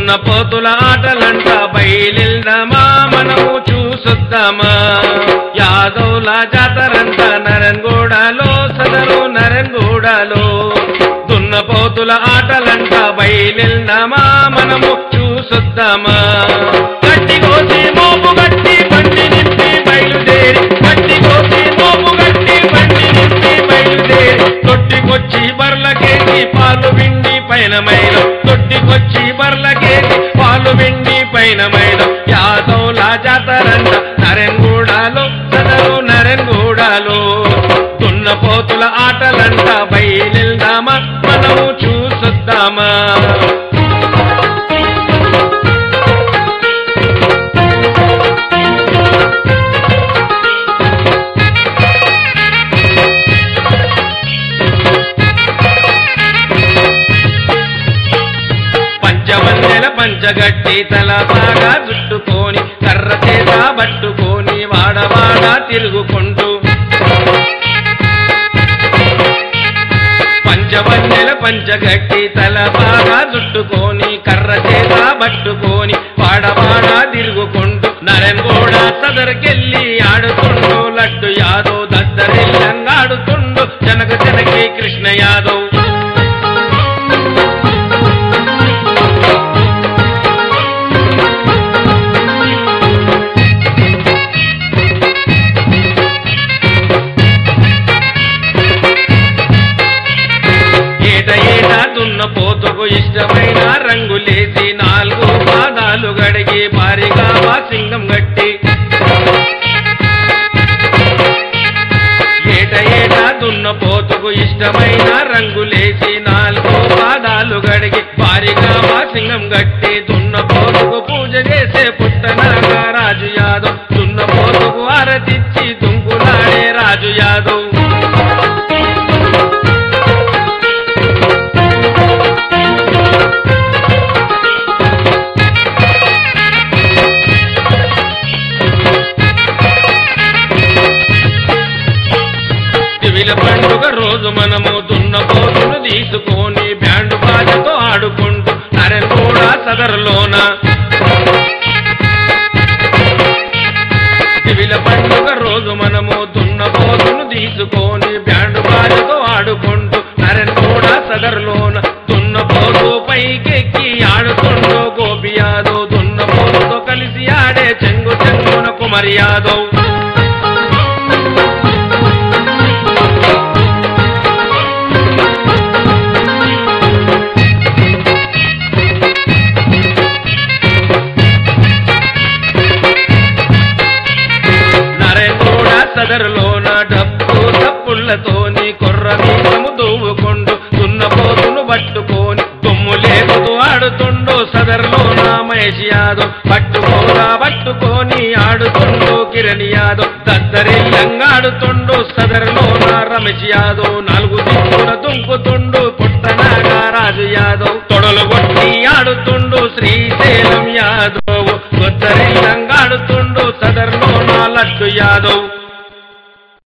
దున్నపోతుల ఆటలంట బయలుదామా మనము చూసొద్దామా యాదవుల జాతరంట నరంగూడలో సదరు నరంగూడలో దున్నపోతుల ఆటలంట బయలుదామా మనము చూసొద్దామా గట్టి కోసి మోపు గట్టి బండి నింపి బయలుదేరి గట్టి కోసి మోపు గట్టి బండి నింపి బయలుదేరి తొట్టికొచ్చి బర్లకేసి పాలు విండి పైన మైలం తొట్టికొచ్చి బర్లకేసి పాలు విండి పైన మైలం యాదవుల జాతరంట నరెంగూడలో సదరు నరెంగూడలో దున్నపోతుల ఆటలంట బయలుదామా మనము చూసొద్దామా పంచవన్నెల పంచగట్టి తల బాగా చుట్టుకొని కర్ర చేత పట్టుకొని వాడవాడ తిరుగుకుంటూ పంచవన్నెల పంచగట్టి తల బాగా చుట్టుకొని కర్ర చేత పట్టుకొని వాడవాడ తిరుగుకుంటూ నరెన్గూడ సదరికెళ్ళి ఆడుతుండు లడ్డు యాదవ్ దద్దరిల్లంగా ఆడుతుండు జనక జనకి కృష్ణ యాదవ్ ఏట ఏట దున్న పోతుకు ఇష్టమైన రంగులేసి నాలుగు పాదాలు గడిగి భారీగా సింగం గట్టి ఏట ఏట దున్న పోతుకు ఇష్టమైన రంగులేసి నాలుగు పాదాలు గడిగి భారీగా సింగం గట్టి దున్న పోతుకు పూజ చేసే పుట్టనాగా రాజు యాదవ్ దున్న పోతుకు ఆరతిచ్చి దుంకులాడే రాజు యాదవ్ దివిల పండుగ రోజు మనము దున్నపోతును తీసుకొని బ్యాండు బాజతో ఆడుకుంటూ నరెంగూడ సదరులోన దివిల పండుగ రోజు మనము దున్నపోతును తీసుకొని బ్యాండు బాజతో ఆడుకుంటూ నరెంగూడ సదరులోన దున్నపోతు పైకెక్కి ఆడుతుండో గోపి యాదవ్ దున్నపోతుతో కలిసి ఆడే చెంగు చెంగున కుమరి యాదవ్ నరేంద్రుడ సదరులోన డప్పు తప్పులతోని కొర్ర మీసము దూవుకొండు దున్నపోతును పట్టుకొని దుమ్ము లేపుతూ ఆడుతుండు సదరులోన మహేష్ యాదవ్ పట్టుకోరా పట్టుకొని ఆడుతుండు కిరణ్ యాదవ్ దద్దరిల్లంగా ఆడుతుండు సదరులోన రమేష్ యాదవ్ నాలుగు దిక్కున దుంకుతుండు పుట్టనాగా రాజు యాదవ్ తొడలు కొట్టి ఆడుతుండు శ్రీశైలం యాదవ్ దద్దరిల్లంగా ఆడుతుండు సదరులోన లడ్డు యాదవ్